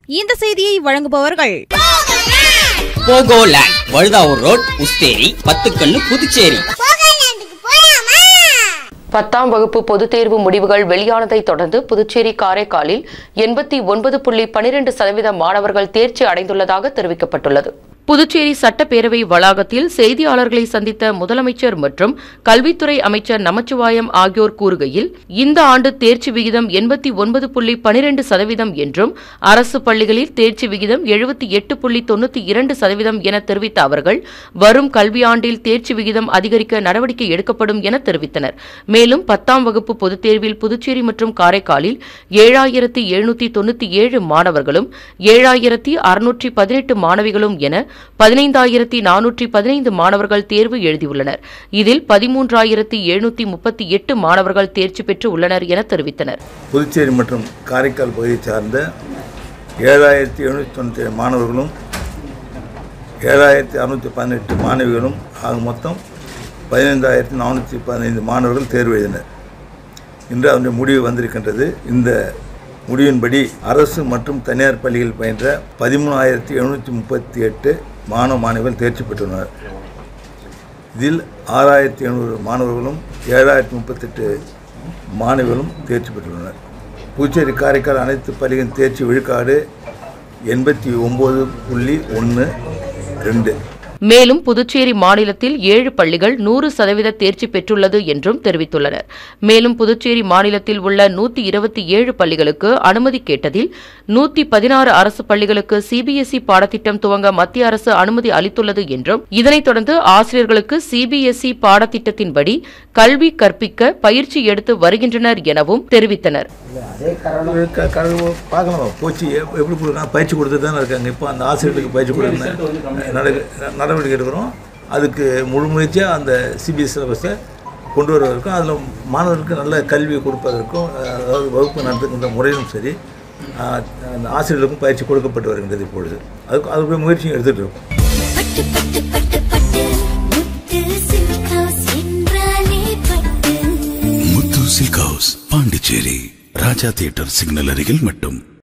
இந்த செய்தியை வழங்குபவர்கள் போகோலேண்ட் வழுதாவூர் ரோட் உஸ்தேரி பத்துக்கண்ணு புதுச்சேரி பத்தாம் வகுப்பு பொதுத் தேர்வு முடிவுகள் வெளியானதை தொடர்ந்து புதுச்சேரி காரைக்காலில் எண்பத்தி ஒன்பது புள்ளி பனிரெண்டு சதவீத மாணவர்கள் தேர்ச்சி அடைந்துள்ளதாக தெரிவிக்கப்பட்டுள்ளது புதுச்சேரி சட்டப்பேரவை வளாகத்தில் செய்தியாளர்களை சந்தித்த முதலமைச்சர் மற்றும் கல்வித்துறை அமைச்சர் நமச்சிவாயம் ஆகியோர் கூறுகையில் இந்த ஆண்டு தேர்ச்சி விகிதம் எண்பத்தி ஒன்பது புள்ளி பனிரெண்டு சதவீதம் என்றும் அரசு பள்ளிகளில் தேர்ச்சி விகிதம் எழுபத்தி எட்டு புள்ளி தொண்ணூத்தி இரண்டு சதவீதம் என தெரிவித்த அவர்கள் வரும் கல்வியாண்டில் தேர்ச்சி விகிதம் அதிகரிக்க நடவடிக்கை எடுக்கப்படும் என தெரிவித்தனர் மேலும் பத்தாம் வகுப்பு பொதுத் தேர்வில் புதுச்சேரி மற்றும் காரைக்காலில் ஏழாயிரத்தி எழுநூத்தி தொண்ணூத்தி ஏழு மாணவர்களும் ஏழாயிரத்தி அறுநூற்றி பதினெட்டு மாணவிகளும் என பதினைந்தாயிரத்தி நானூற்றி பதினைந்து மாணவர்கள் தேர்வு எழுதியுள்ளனர் இதில் பதிமூன்றாயிரத்தி எழுநூத்தி முப்பத்தி எட்டு மாணவர்கள் தேர்ச்சி பெற்று உள்ளனர் என தெரிவித்தனர் புதுச்சேரி மற்றும் காரைக்கால் பகுதியை சார்ந்த ஏழாயிரத்தி எழுநூற்றி தொண்ணூற்றி ஏழு மாணவர்களும் ஏழாயிரத்தி அறுநூற்றி பதினெட்டு மாணவிகளும் ஆக மொத்தம் பதினைந்தாயிரத்தி நானூற்றி பதினைந்து மாணவர்கள் தேர்வு எழுதினர் இன்று அதனுடைய முடிவு வந்திருக்கின்றது இந்த முடிவின்படி அரசு மற்றும் தனியார் பள்ளிகளில் பயின்ற பதிமூணாயிரத்தி எழுநூற்றி முப்பத்தி எட்டு மாணவ மாணவிகள் தேர்ச்சி பெற்றுள்ளனர் இதில் ஆறாயிரத்தி எழுநூறு மாணவர்களும் ஏழாயிரத்தி முப்பத்தெட்டு மாணவிகளும் தேர்ச்சி பெற்றுள்ளனர் புதுச்சேரி காரைக்கால் அனைத்து பள்ளிகளின் தேர்ச்சி விழுக்காடு எண்பத்தி ஒம்பது புள்ளி ஒன்று ரெண்டு மேலும் புதுச்சேரி மாநிலத்தில் ஏழு பள்ளிகள் நூறு சதவீத தேர்ச்சி பெற்றுள்ளது என்றும் தெரிவித்துள்ளனர் மேலும் புதுச்சேரி மாநிலத்தில் உள்ள நூத்தி இருபத்தி ஏழு பள்ளிகளுக்கு அனுமதி கேட்டதில் நூத்தி பதினாறு அரசு பள்ளிகளுக்கு சிபிஎஸ்இ பாடத்திட்டம் துவங்க மத்திய அரசு அனுமதி அளித்துள்ளது என்றும் இதனைத் தொடர்ந்து ஆசிரியர்களுக்கு சிபிஎஸ்இ பாடத்திட்டத்தின்படி கல்வி கற்பிக்க பயிற்சி எடுத்து வருகின்றனர் எனவும் தெரிவித்தனர் க- கடவுள் பார்க்கலாம் போச்சு எப்- எப்படி கொடுக்குறாங்க பயிற்சி கொடுத்துட்டு தானே இருக்காங்க இப்போ அந்த ஆசிரியர்களுக்கு பயிற்சி கொடுக்கணும் நட- நடவடிக்கை எடுக்கிறோம் அதுக்கு முழு முயற்சியாக அந்த சிபிஎஸ் சிலபஸை கொண்டு வருவதற்கும் அதில் மாணவர்களுக்கு நல்ல கல்வி கொடுப்பதற்கும் அதாவது வகுப்பு நடத்துகின்ற முறையிலும் சரி ஆஹ், அந்த ஆசிரியர்களுக்கும் பயிற்சி கொடுக்கப்பட்டு வருகின்றது இப்பொழுது அதுக்கு அதுக்கு முயற்சியும் எடுத்துகிட்டு இருக்கோம் பட்டு பட்டு பட்டு பட்டு முத்து சில்க் ஹவுஸ் என்றாலே பட்டு Muthu silk house Pondicherry Raja theatre signal அருகில் மட்டும்